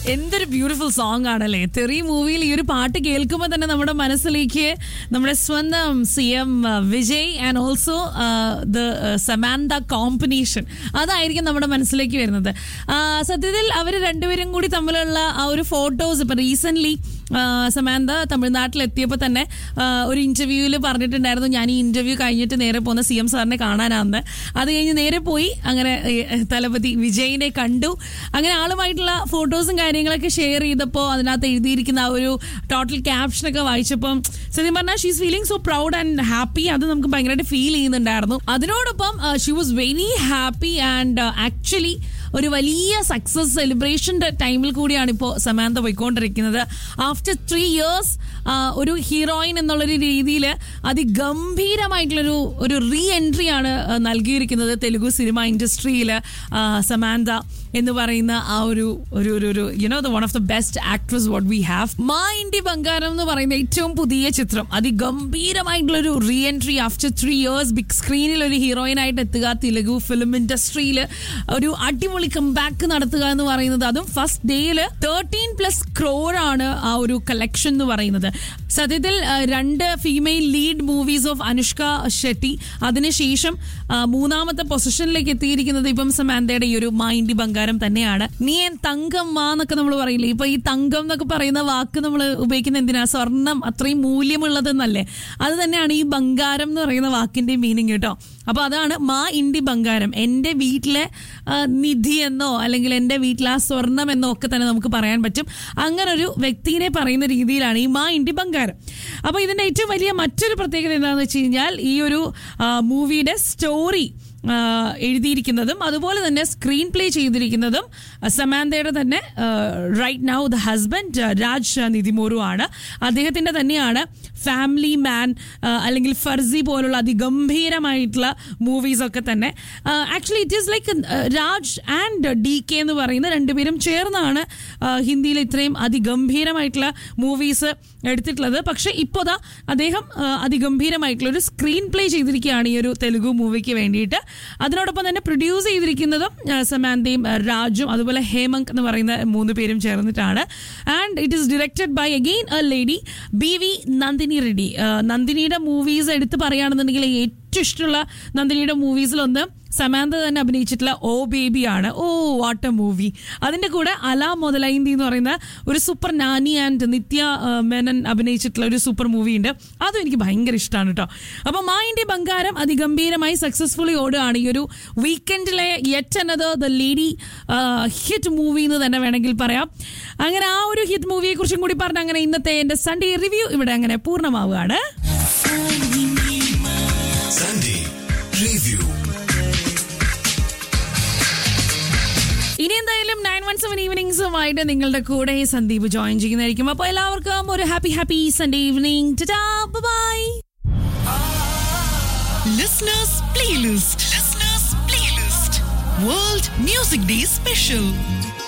എന്തൊരു beautiful song ആണല്ലേ തെറി മൂവിയിൽ ഈ ഒരു പാട്ട് കേൾക്കുമ്പോൾ തന്നെ നമ്മുടെ മനസ്സിലേക്ക് നമ്മുടെ സ്വന്തം C M Vijay and also the Samantha combination അതായിരിക്കും നമ്മുടെ മനസ്സിലേക്ക് വരുന്നത് ആ, സത്യത്തിൽ അവർ രണ്ടുപേരും കൂടി തമ്മിലുള്ള ആ ഒരു ഫോട്ടോസ് ഇപ്പം റീസെൻ്റ്ലി സമാന്ത തമിഴ്നാട്ടിലെത്തിയപ്പോൾ തന്നെ ആ, ഒരു ഇന്റർവ്യൂവിൽ പറഞ്ഞിട്ടുണ്ടായിരുന്നു ഞാൻ ഈ ഇന്റർവ്യൂ കഴിഞ്ഞിട്ട് നേരെ പോകുന്ന സി എം സാറിനെ കാണാനാന്ന് അത് കഴിഞ്ഞ് നേരെ പോയി അങ്ങനെ ഏ, തലപതി വിജയിനെ കണ്ടു അങ്ങനെ ആളുമായിട്ടുള്ള ഫോട്ടോസും കാര്യങ്ങളൊക്കെ ഷെയർ ചെയ്തപ്പോൾ അതിനകത്ത് എഴുതിയിരിക്കുന്ന ആ ഒരു ടോട്ടൽ ക്യാപ്ഷനൊക്കെ വായിച്ചപ്പം സത്യം പറഞ്ഞാൽ she's feeling so proud and happy അത് നമുക്ക് ഭയങ്കരമായിട്ട് ഫീൽ ചെയ്യുന്നുണ്ടായിരുന്നു അതിനോടൊപ്പം she was very happy and actually ഒരു വലിയ സക്സസ് സെലിബ്രേഷന്റെ ടൈമിൽ കൂടിയാണ് ഇപ്പോൾ സമാന്ത പോയിക്കൊണ്ടിരിക്കുന്നത് ആഫ്റ്റർ ത്രീ ഇയേഴ്സ് ഒരു ഹീറോയിൻ എന്നുള്ളൊരു രീതിയിൽ അതിഗംഭീരമായിട്ടുള്ളൊരു ഒരു റീ എൻട്രി ആണ് ആ, നൽകിയിരിക്കുന്നത് തെലുഗു സിനിമ ഇൻഡസ്ട്രിയിൽ സമാന്ത എന്ന് പറയുന്ന ആ ഒരു ഒരു ഒരു ഒരു you know the one of the best actress what we have Maa Inti Bangaram എന്ന് പറയുന്ന ഏറ്റവും പുതിയ ചിത്രം അതിഗംഭീരമായിട്ടുള്ള ഒരു re entry after three years big സ്ക്രീനിൽ ഒരു ഹീറോയിൻ ആയിട്ട് എത്തുക തെലുഗു ഫിലിം ഇൻഡസ്ട്രിയിൽ ഒരു അടിപൊളി കംബാക്ക് നടത്തുക എന്ന് പറയുന്നത് അതും ഫസ്റ്റ് ഡേയിൽ തേർട്ടീൻ പ്ലസ് ക്രോർ ആണ് ആ ഒരു കളക്ഷൻ എന്ന് പറയുന്നത് സത്യത്തിൽ ആ, രണ്ട് female lead movies of Anushka Shetty അതിനുശേഷം ആ, മൂന്നാമത്തെ പൊസിഷനിലേക്ക് എത്തിയിരിക്കുന്നത് ഇപ്പം സമാന്തയുടെ ഈ ഒരു മൈൻഡി ബംഗാരം തന്നെയാണ് നീ എൻ തങ്കം മാ എന്നൊക്കെ നമ്മൾ പറയില്ലേ ഇപ്പൊ ഈ തങ്കം എന്നൊക്കെ പറയുന്ന വാക്ക് നമ്മൾ ഉപയോഗിക്കുന്ന എന്തിനാ സ്വർണം അത്രയും മൂല്യമുള്ളതെന്നല്ലേ അത് തന്നെയാണ് ഈ ബംഗാരം എന്ന് പറയുന്ന വാക്കിന്റെ മീനിങ് കേട്ടോ അപ്പൊ അതാണ് മാ ഇന്ത്യ ബംഗാരം എൻ്റെ വീട്ടിലെ ആ, നിധി എന്നോ അല്ലെങ്കിൽ എൻ്റെ വീട്ടിലെ ആ സ്വർണം എന്നോ ഒക്കെ തന്നെ നമുക്ക് പറയാൻ പറ്റും അങ്ങനെ ഒരു വ്യക്തിനെ പറയുന്ന രീതിയിലാണ് ഈ മാ ഇന്ത്യ ബംഗാരം അപ്പൊ ഇതിന്റെ ഏറ്റവും വലിയ മറ്റൊരു പ്രത്യേകത എന്താണെന്ന് വെച്ച് കഴിഞ്ഞാൽ ഈ ഒരു മൂവിയുടെ സ്റ്റോറി എഴുതിയിരിക്കുന്നതും അതുപോലെ തന്നെ സ്ക്രീൻ പ്ലേ ചെയ്തിരിക്കുന്നതും സമാന്തയുടെ തന്നെ right now the husband Raj Nidimoru ആണ് അദ്ദേഹത്തിന്റെ തന്നെയാണ് ഫാമിലി മാൻ അല്ലെങ്കിൽ ഫർസി പോലുള്ള അതിഗംഭീരമായിട്ടുള്ള മൂവീസ് ഒക്കെ തന്നെ actually it is like Raj and D K എന്ന് പറയുന്ന രണ്ടുപേരും ചേർന്നാണ് ആ, ഹിന്ദിയിൽ ഇത്രയും അതിഗംഭീരമായിട്ടുള്ള മൂവീസ് എടുത്തിട്ടുള്ളത് പക്ഷെ ഇപ്പോൾ ദാ അദ്ദേഹം ആ, അതിഗംഭീരമായിട്ടുള്ള ഒരു സ്ക്രീൻ പ്ലേ ചെയ്തിരിക്കുകയാണ് ഈ ഒരു തെലുഗു മൂവിക്ക് വേണ്ടിയിട്ട് അതിനോടൊപ്പം തന്നെ പ്രൊഡ്യൂസ് ചെയ്തിരിക്കുന്നതും ആ, സമാന്തയും ആ, രാജും അതുപോലെ ഹേമങ്ക് എന്ന് പറയുന്ന മൂന്ന് പേരും ചേർന്നിട്ടാണ് and it is directed by again a lady B V Nandini Reddy ആ, നന്ദിനിയുടെ മൂവീസ് എടുത്ത് പറയുകയാണെന്നുണ്ടെങ്കിൽ ഏറ്റവും ഇഷ്ടമുള്ള നന്ദിനിയുടെ മൂവീസിലൊന്ന് സമാന്ത തന്നെ അഭിനയിച്ചിട്ടുള്ള ഓ ബേബി ആണ് ഓ വാട്ട് എ മൂവി അതിന്റെ കൂടെ അല മുതലൈന്തി എന്ന് പറയുന്ന ഒരു സൂപ്പർ നാനി ആൻഡ് നിത്യ ആ, മേനൻ അഭിനയിച്ചിട്ടുള്ള ഒരു സൂപ്പർ മൂവി ഉണ്ട് അതും എനിക്ക് ഭയങ്കര ഇഷ്ടമാണ് കേട്ടോ അപ്പൊ മായിന്റെ ബംഗാരം അതിഗംഭീരമായി സക്സസ്ഫുള്ളി ഓടുകയാണ് ഈ ഒരു വീക്കെൻഡിലെ yet another the lady hit movie എന്ന് തന്നെ വേണമെങ്കിൽ പറയാം അങ്ങനെ ആ ഒരു ഹിറ്റ് മൂവിയെ കുറിച്ചും കൂടി പറഞ്ഞ അങ്ങനെ ഇന്നത്തെ എന്റെ സൺഡേ റിവ്യൂ ഇവിടെ അങ്ങനെ പൂർണ്ണമാവുകയാണ് Sunday Review. ഇനി എന്തായാലും നയൻ വൺ സെവൻ ഈവനിങ്സുമായിട്ട് നിങ്ങളുടെ കൂടെ സന്ദീപ് ജോയിൻ ചെയ്യുന്നതായിരിക്കും അപ്പോൾ എല്ലാവർക്കും ഒരു happy happy Sunday evening bye Listeners Playlist. Listeners Playlist. World Music Day Special.